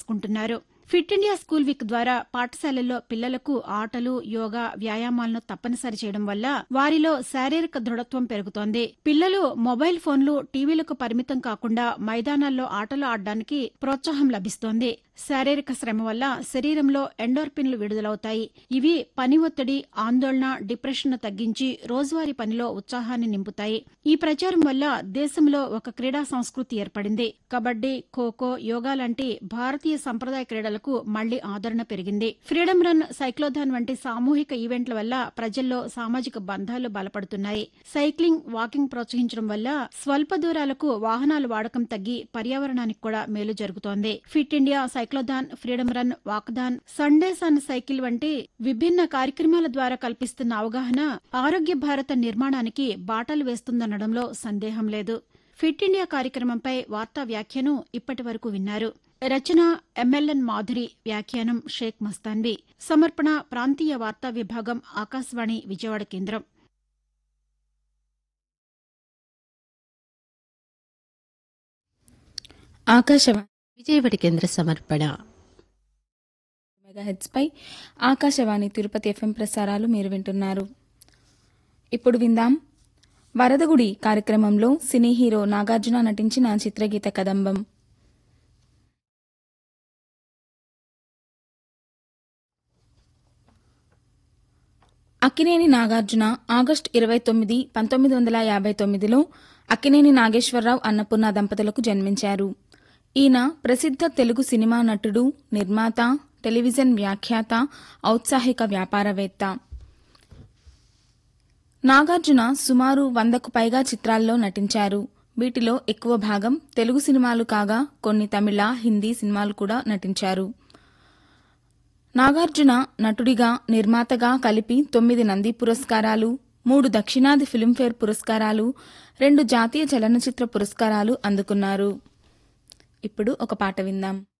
చేసుకుంటున్నారు fit India school week ద్వారా పాఠశాలల్లో పిల్లలకు ఆటలు యోగా వ్యాయామాలను తప్పనిసరి చేయడం వల్ల వారిలో శారీరక దృఢత్వం పెరుగుతోంది పిల్లలు మొబైల్ ఫోన్లు టీవీలకు పరిమితం కాకుండా మైదానాల్లో ఆటలు ఆడడానికి ప్రోత్సాహం లభిస్తోంది శారీరక శ్రమ వల్ల శరీరంలో ఎండోర్పిన్లు విడుదలవుతాయి ఇవి పని ఒత్తిడి ఆందోళన డిప్రెషన్ను తగ్గించి రోజువారీ పనిలో ఉత్సాహాన్ని నింపుతాయి ఈ ప్రచారం వల్ల దేశంలో ఒక క్రీడా సంస్కృతి ఏర్పడింది కబడ్డీ ఖోఖో యోగా లాంటి భారతీయ సంప్రదాయ క్రీడలకు మళ్లీ ఆదరణ పెరిగింది ఫ్రీడమ్ రన్ సైక్లోథాన్ వంటి సామూహిక ఈవెంట్ల వల్ల ప్రజల్లో సామాజిక బంధాలు బలపడుతున్నాయి సైక్లింగ్ వాకింగ్ ప్రోత్సహించడం వల్ల స్వల్ప దూరాలకు వాహనాల వాడకం తగ్గి పర్యావరణానికి కూడా మేలు జరుగుతోంది Fit India cyclothon freedom run walkathon Sundays on cycle వంటి విభిన్న కార్యక్రమాల ద్వారా కల్పిస్తున్న అవగాహన ఆరోగ్య భారత నిర్మాణానికి బాటలు వేస్తుందనడంలో సందేహం లేదు ఫిట్ ఇండియా కార్యక్రమంపై వార్తా వ్యాఖ్యను ఇప్పటి వరకు విన్నారు రచన ఎంఎల్ఎన్ మాధురి వ్యాఖ్యానం షేక్ మస్తాన్వి సమర్పణ ప్రాంతీయ వార్తా విభాగం ఆకాశవాణి విజయవాడ కేంద్రం ఆకాశవాణి విజయవాడ కేంద్ర సమర్పణ మెగాహెడ్స్ పై ఆకాశవాణి తిరుపతి ఎఫ్ఎం ప్రసారాలు మీరు వింటున్నారు ఇప్పుడు విందాం వరదగుడి కార్యక్రమంలో సినీ హీరో నాగార్జున నటించిన చిత్రగీత కదంబం అక్కినేని నాగార్జున ఆగస్టు ఇరవై తొమ్మిది పంతొమ్మిది వందల యాభై తొమ్మిదిలో అక్కినేని నాగేశ్వరరావు అన్నపూర్ణ దంపతులకు జన్మించారు ఈయన ప్రసిద్ధ తెలుగు సినిమా నటుడు నిర్మాత టెలివిజన్ వ్యాఖ్యాత ఔత్సాహిక వ్యాపారవేత్త నాగార్జున సుమారు వందకు పైగా చిత్రాల్లో నటించారు వీటిలో ఎక్కువ భాగం తెలుగు సినిమాలు కాగా కొన్ని తమిళ హిందీ సినిమాలు కూడా నటించారు నాగార్జున నటుడిగా నిర్మాతగా కలిపి తొమ్మిది నంది పురస్కారాలు మూడు దక్షిణాది ఫిల్మ్ఫేర్ పురస్కారాలు రెండు జాతీయ చలనచిత్ర పురస్కారాలు అందుకున్నారు ఇప్పుడు ఒక పాట విందాం